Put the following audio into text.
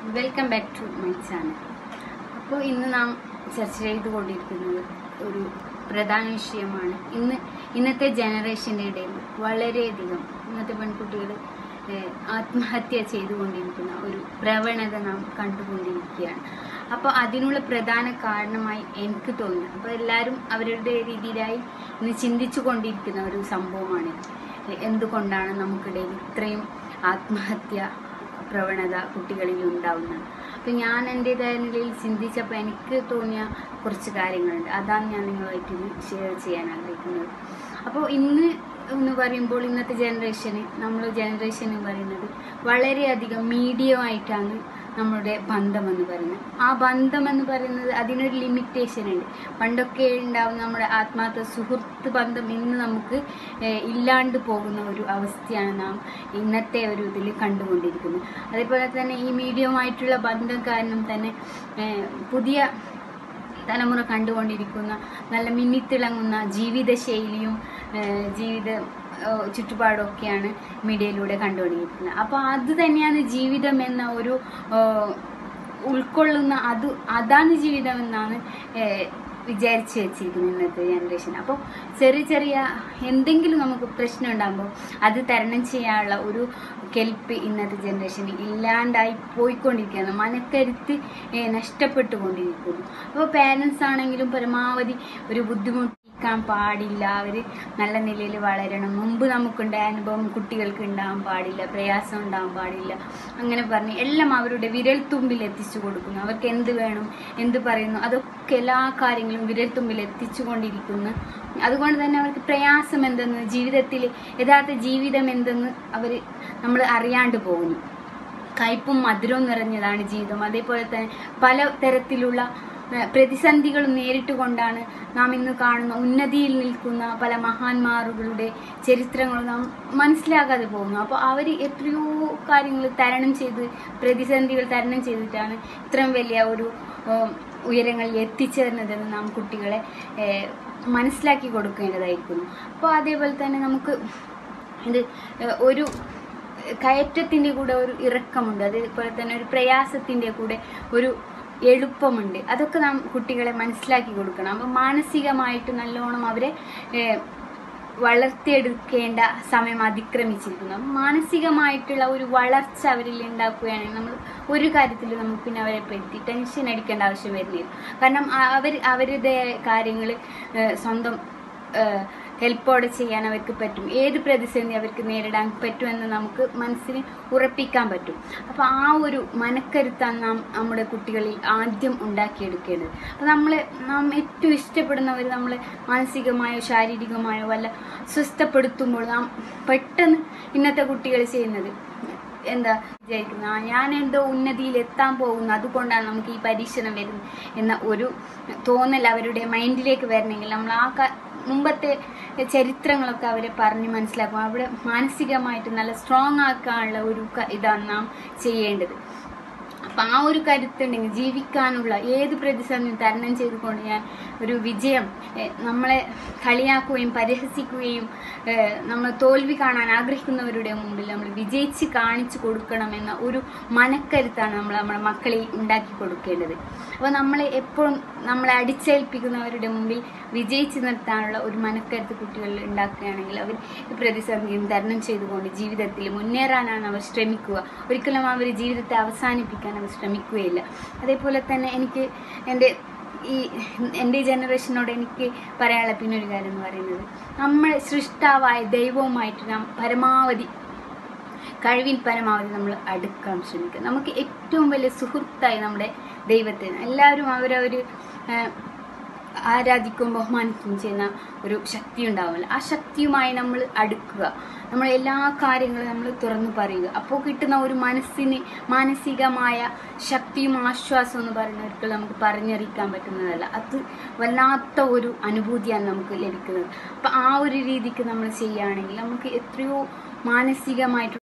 welcome back to my channel അപ്പോൾ ഇന്ന് നാം ചർച്ച ചെയ്തുകൊണ്ടിരിക്കുന്നത് ഒരു പ്രധാന വിഷയമാണ് ഇന്ന് ഇന്നത്തെ ജനറേഷൻ്റെ ഇടയിൽ വളരെയധികം ഇന്നത്തെ പെൺകുട്ടികൾ ഏഹ്, ആത്മഹത്യ ചെയ്തുകൊണ്ടിരിക്കുന്ന ഒരു പ്രവണത നാം കണ്ടുകൊണ്ടിരിക്കുകയാണ് അപ്പോൾ അതിനുള്ള പ്രധാന കാരണമായി എനിക്ക് തോന്നുന്നു അപ്പോൾ എല്ലാവരും അവരുടെ രീതിയിലായി ഇന്ന് ചിന്തിച്ചു കൊണ്ടിരിക്കുന്ന ഒരു സംഭവമാണിത് എന്തുകൊണ്ടാണ് നമുക്കിടയിൽ ഇത്രയും ആത്മഹത്യ പ്രവണത കുട്ടികളിൽ ഉണ്ടാവുന്നത് അപ്പം ഞാൻ എൻ്റെതായ നിലയിൽ ചിന്തിച്ചപ്പോൾ എനിക്ക് തോന്നിയ കുറച്ച് കാര്യങ്ങളുണ്ട് അതാണ് ഞാൻ നിങ്ങളുമായിട്ട് ഇന്ന് ഷെയർ ചെയ്യാൻ ആഗ്രഹിക്കുന്നത് അപ്പോൾ ഇന്ന് എന്ന് പറയുമ്പോൾ ഇന്നത്തെ ജനറേഷന് നമ്മൾ ജനറേഷൻ എന്ന് പറയുന്നത് വളരെയധികം മീഡിയമായിട്ടാണ് നമ്മുടെ ബന്ധം എന്ന് പറയുന്നത് ആ ബന്ധം എന്ന് പറയുന്നത് അതിനൊരു ലിമിറ്റേഷൻ ഉണ്ട് പണ്ടൊക്കെ ഉണ്ടാവുന്ന നമ്മുടെ ആത്മാർത്ഥ സുഹൃത്ത് ബന്ധം ഇന്ന് നമുക്ക് ഏഹ്, ഇല്ലാണ്ട് പോകുന്ന ഒരു അവസ്ഥയാണ് നാം ഇന്നത്തെ ഒരു ഇതിൽ കണ്ടുകൊണ്ടിരിക്കുന്നത് അതേപോലെ തന്നെ ഈ മീഡിയവുമായിട്ടുള്ള ബന്ധം കാരണം തന്നെ ഏഹ്, പുതിയ തലമുറ കണ്ടുകൊണ്ടിരിക്കുന്ന നല്ല മിന്നിത്തിളങ്ങുന്ന ജീവിതശൈലിയും ഏഹ്, ജീവിത ഏഹ്, ചുറ്റുപാടൊക്കെയാണ് മീഡിയയിലൂടെ കണ്ടുകൊണ്ടിരിക്കുന്നത് അപ്പോൾ അത് തന്നെയാണ് ജീവിതം എന്ന ഒരു ഏഹ്, ഉൾക്കൊള്ളുന്ന അത് അതാണ് ജീവിതം എന്നാണ് ഏഹ്, വിചാരിച്ച് വെച്ചിരിക്കുന്നത് ഇന്നത്തെ ജനറേഷൻ അപ്പോൾ ചെറിയ ചെറിയ എന്തെങ്കിലും നമുക്ക് പ്രശ്നം ഉണ്ടാകുമ്പോൾ അത് തരണം ചെയ്യാനുള്ള ഒരു കെൽപ്പ് ഇന്നത്തെ ജനറേഷന് ഇല്ലാണ്ടായി പോയിക്കൊണ്ടിരിക്കുകയാണ് മനക്കരുത്ത് ഏഹ്, നഷ്ടപ്പെട്ടുകൊണ്ടിരിക്കുന്നു അപ്പോൾ പാരൻസ് ആണെങ്കിലും പരമാവധി ഒരു ബുദ്ധിമുട്ടിക്കാൻ പാടില്ല അവർ നല്ല നിലയിൽ വളരണം മുമ്പ് നമുക്കുണ്ടായ അനുഭവം കുട്ടികൾക്ക് ഉണ്ടാകാൻ പാടില്ല പ്രയാസം ഉണ്ടാകാൻ പാടില്ല അങ്ങനെ പറഞ്ഞ് എല്ലാം അവരുടെ വിരൽ തുമ്പിൽ എത്തിച്ചു കൊടുക്കുന്നു അവർക്ക് എന്ത് വേണം എന്ത് പറയുന്നു അതൊക്കെ എല്ലാ കാര്യങ്ങളും വിരൽ തുമ്പിൽ എത്തിച്ചു കൊണ്ടിരിക്കുന്നു അതുകൊണ്ട് തന്നെ അവർക്ക് പ്രയാസം എന്തെന്ന് ജീവിതത്തിൽ യഥാർത്ഥ ജീവിതം എന്തെന്ന് അവർ നമ്മൾ അറിയാണ്ട് പോകുന്നു കയ്പും മധുരവും നിറഞ്ഞതാണ് ജീവിതം അതേപോലെ തന്നെ പല തരത്തിലുള്ള ഏഹ്, പ്രതിസന്ധികളും നേരിട്ട് കൊണ്ടാണ് നാം ഇന്ന് കാണുന്ന ഉന്നതിയിൽ നിൽക്കുന്ന പല മഹാന്മാറുകളുടെ ചരിത്രങ്ങൾ നാം മനസ്സിലാക്കാതെ പോകുന്നു അപ്പോൾ അവർ എത്രയോ കാര്യങ്ങൾ തരണം ചെയ്ത് പ്രതിസന്ധികൾ തരണം ചെയ്തിട്ടാണ് ഇത്രയും വലിയ ഒരു ഏഹ്, ഉയരങ്ങളിൽ എത്തിച്ചേർന്നതെന്ന് നാം കുട്ടികളെ ഏഹ്, മനസ്സിലാക്കി കൊടുക്കേണ്ടതായിരിക്കുന്നു അപ്പോൾ അതേപോലെ തന്നെ നമുക്ക് ഇത് ഏഹ്, ഒരു കയറ്റത്തിൻ്റെ കൂടെ ഒരു ഇറക്കമുണ്ട് അതേപോലെ തന്നെ ഒരു പ്രയാസത്തിൻ്റെ കൂടെ ഒരു എളുപ്പമുണ്ട് അതൊക്കെ നാം കുട്ടികളെ മനസ്സിലാക്കി കൊടുക്കണം അപ്പം മാനസികമായിട്ട് നല്ലോണം അവരെ ഏഹ്, വളർത്തിയെടുക്കേണ്ട സമയം അതിക്രമിച്ചിരിക്കുന്നു അപ്പം മാനസികമായിട്ടുള്ള ഒരു വളർച്ച അവരിൽ ഉണ്ടാക്കുകയാണെങ്കിൽ നമ്മൾ ഒരു കാര്യത്തിൽ നമുക്ക് പിന്നെ അവരെ പറ്റി ടെൻഷൻ അടിക്കേണ്ട ആവശ്യം വരുന്നില്ല കാരണം ആ- അവർ അവരുടെ കാര്യങ്ങൾ സ്വന്തം ഏഹ്, ഹെൽപ്പോടെ ചെയ്യാൻ അവർക്ക് പറ്റും ഏത് പ്രതിസന്ധി അവർക്ക് നേരിടാൻ പറ്റുമെന്ന് നമുക്ക് മനസ്സിന് ഉറപ്പിക്കാൻ പറ്റും അപ്പോൾ ആ ഒരു മനക്കരുത്താണ് നാം നമ്മുടെ കുട്ടികളിൽ ആദ്യം ഉണ്ടാക്കിയെടുക്കേണ്ടത് അപ്പോൾ നമ്മൾ നാം ഏറ്റവും ഇഷ്ടപ്പെടുന്നവർ നമ്മൾ മാനസികമായോ ശാരീരികമായോ വല്ല സ്വസ്ഥപ്പെടുത്തുമ്പോൾ നാം പെട്ടെന്ന് ഇന്നത്തെ കുട്ടികൾ ചെയ്യുന്നത് എന്താ വിചാരിക്കുന്നത് ആ ഞാൻ എന്തോ ഉന്നതിയിൽ എത്താൻ പോകുന്നു അതുകൊണ്ടാണ് നമുക്ക് ഈ പരീക്ഷണം വരുന്നത് എന്ന ഒരു തോന്നൽ അവരുടെ മൈൻഡിലേക്ക് വരണമെങ്കിൽ നമ്മൾ ആ ക- മുമ്പത്തെ ചരിത്രങ്ങളൊക്കെ അവരെ പറഞ്ഞ് മനസ്സിലാക്കും അവിടെ മാനസികമായിട്ട് നല്ല സ്ട്രോങ് ആക്കാനുള്ള ഒരു ക- ഇതാണ് നാം ചെയ്യേണ്ടത് അപ്പം ആ ഒരു കരുത്തുണ്ടെങ്കിൽ ജീവിക്കാനുള്ള ഏത് പ്രതിസന്ധിയും തരണം ചെയ്തുകൊണ്ട് ഞാൻ ഒരു വിജയം ഏഹ്, നമ്മളെ കളിയാക്കുകയും പരിഹസിക്കുകയും ഏഹ്, നമ്മൾ തോൽവി കാണാൻ ആഗ്രഹിക്കുന്നവരുടെ മുമ്പിൽ നമ്മൾ വിജയിച്ച് കാണിച്ചു കൊടുക്കണമെന്ന ഒരു മനക്കരുത്താണ് നമ്മൾ നമ്മുടെ മക്കളിൽ ഉണ്ടാക്കി കൊടുക്കേണ്ടത് അപ്പോൾ നമ്മൾ എപ്പോഴും നമ്മളെ അടിച്ചേൽപ്പിക്കുന്നവരുടെ മുമ്പിൽ വിജയിച്ച് നിർത്താനുള്ള ഒരു മനക്കരുത്ത് കുട്ടികളിൽ ഉണ്ടാക്കുകയാണെങ്കിൽ അവർ ഈ പ്രതിസന്ധിയും തരണം ചെയ്തുകൊണ്ട് ജീവിതത്തിൽ മുന്നേറാനാണ് അവർ ശ്രമിക്കുക ഒരിക്കലും അവർ ജീവിതത്തെ അവസാനിപ്പിക്കാൻ അവർ ശ്രമിക്കുകയില്ല അതേപോലെ തന്നെ എനിക്ക് എൻ്റെ ഈ എൻ്റെ ജനറേഷനോട് എനിക്ക് പറയാനുള്ള പിന്നെ ഒരു കാര്യം എന്ന് പറയുന്നത് നമ്മളെ സൃഷ്ടാവായ ദൈവവുമായിട്ട് നാം പരമാവധി കഴിവിൻ പരമാവധി നമ്മൾ അടുക്കാൻ ശ്രമിക്കുക നമുക്ക് ഏറ്റവും വലിയ സുഹൃത്തായി നമ്മുടെ ദൈവത്തിന് എല്ലാവരും അവരവർ ആരാധിക്കുകയും ബഹുമാനിക്കുകയും ചെയ്യുന്ന ഒരു ശക്തി ഉണ്ടാവുമല്ലോ ആ ശക്തിയുമായി നമ്മൾ അടുക്കുക നമ്മൾ എല്ലാ കാര്യങ്ങളും നമ്മൾ തുറന്നു പറയുക അപ്പോൾ കിട്ടുന്ന ഒരു മനസ്സിന് മാനസികമായ ശക്തിയും ആശ്വാസവും എന്ന് പറയുന്ന ഒരിക്കലും നമുക്ക് പറഞ്ഞറിയിക്കാൻ പറ്റുന്നതല്ല അത് വല്ലാത്ത ഒരു അനുഭൂതിയാണ് നമുക്ക് ലഭിക്കുന്നത് അപ്പം ആ ഒരു രീതിക്ക് നമ്മൾ ചെയ്യുകയാണെങ്കിൽ നമുക്ക് എത്രയോ മാനസികമായിട്ട്